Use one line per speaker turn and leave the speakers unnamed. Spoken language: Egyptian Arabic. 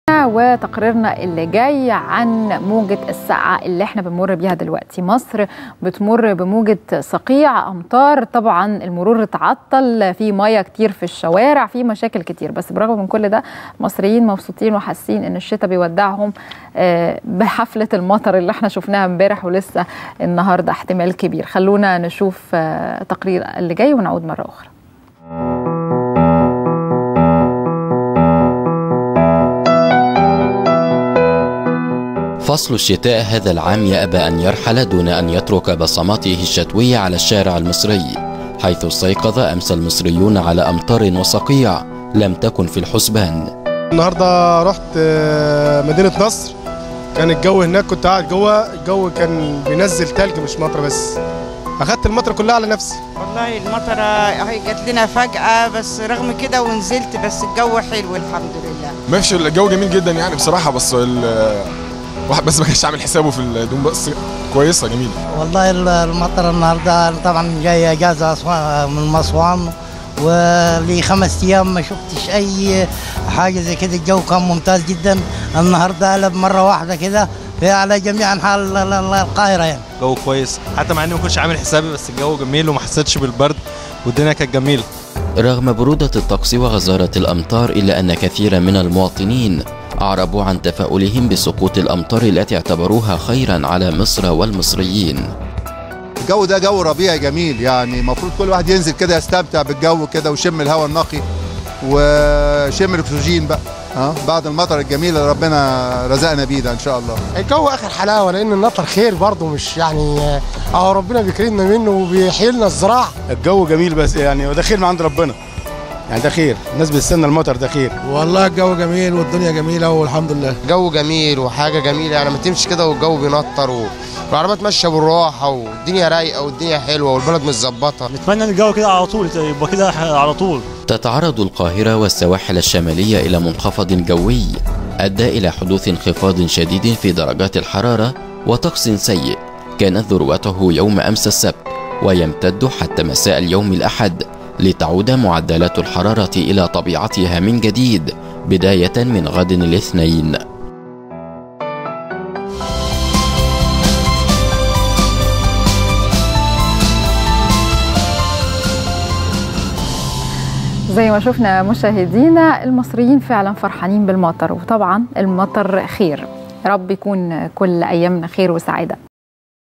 وتقريرنا اللي جاي عن موجة السقعة اللي احنا بنمر بيها دلوقتي مصر بتمر بموجة صقيع أمطار طبعا المرور اتعطل في مية كتير في الشوارع في مشاكل كتير بس برغم من كل ده المصريين مبسوطين وحاسين ان الشتاء بيودعهم بحفلة المطر اللي احنا شفناها امبارح ولسه النهاردة احتمال كبير خلونا نشوف تقرير اللي جاي ونعود مرة أخرى
فصل الشتاء هذا العام يأبى أن يرحل دون أن يترك بصماته الشتوية على الشارع المصري حيث استيقظ أمس المصريون على أمطار وصقيع لم تكن في الحسبان
النهاردة رحت مدينة نصر كان الجو هناك كنت قاعد جوه الجو كان بينزل تلج مش مطر بس أخدت المطر كلها على نفسي
والله المطرة هي جات لنا فجأة بس رغم كده ونزلت بس الجو حلو الحمد لله
ماشي الجو جميل جدا يعني بصراحة بس واحد بس ما كانش عامل حسابه في الهدوم بس كويسه جميله
والله المطر النهارده طبعا جاي اجازه من اسوان ولي خمس ايام ما شفتش اي حاجه زي كده الجو كان ممتاز جدا النهارده قلب مره واحده كده في على جميع انحاء القاهره يعني
جو كويس حتى مع اني ما كنتش عامل حسابي بس الجو جميل وما حسيتش بالبرد والدنيا كانت جميله
رغم برودة الطقس وغزارة الأمطار إلا أن كثيرا من المواطنين أعربوا عن تفاؤلهم بسقوط الأمطار التي اعتبروها خيرا على مصر والمصريين
الجو ده جو ربيعي جميل يعني المفروض كل واحد ينزل كده يستمتع بالجو كده ويشم الهواء النقي وشم الاكسجين بقى ها بعد المطر الجميل اللي ربنا رزقنا بيه ده ان شاء الله
الجو اخر حلاوه لان المطر خير برضه مش يعني اه ربنا بيكرمنا منه وبيحيي لنا الزراعه
الجو جميل بس يعني وده خير من عند ربنا يعني ده خير الناس بتستنى المطر ده خير
والله الجو جميل والدنيا جميله والحمد لله
جو جميل وحاجه جميله يعني ما تمشي كده والجو بينطر و... والعربيات ماشيه بالراحه والدنيا رايقه والدنيا حلوه والبلد متظبطه
نتمنى ان الجو كده على طول يبقى كده على طول
تتعرض القاهره والسواحل الشماليه الى منخفض جوي ادى الى حدوث انخفاض شديد في درجات الحراره وطقس سيء كانت ذروته يوم امس السبت ويمتد حتى مساء اليوم الاحد لتعود معدلات الحرارة إلى طبيعتها من جديد بداية من غد الاثنين.
زي ما شفنا مشاهدينا المصريين فعلا فرحانين بالمطر وطبعا المطر خير رب يكون كل ايامنا خير وسعاده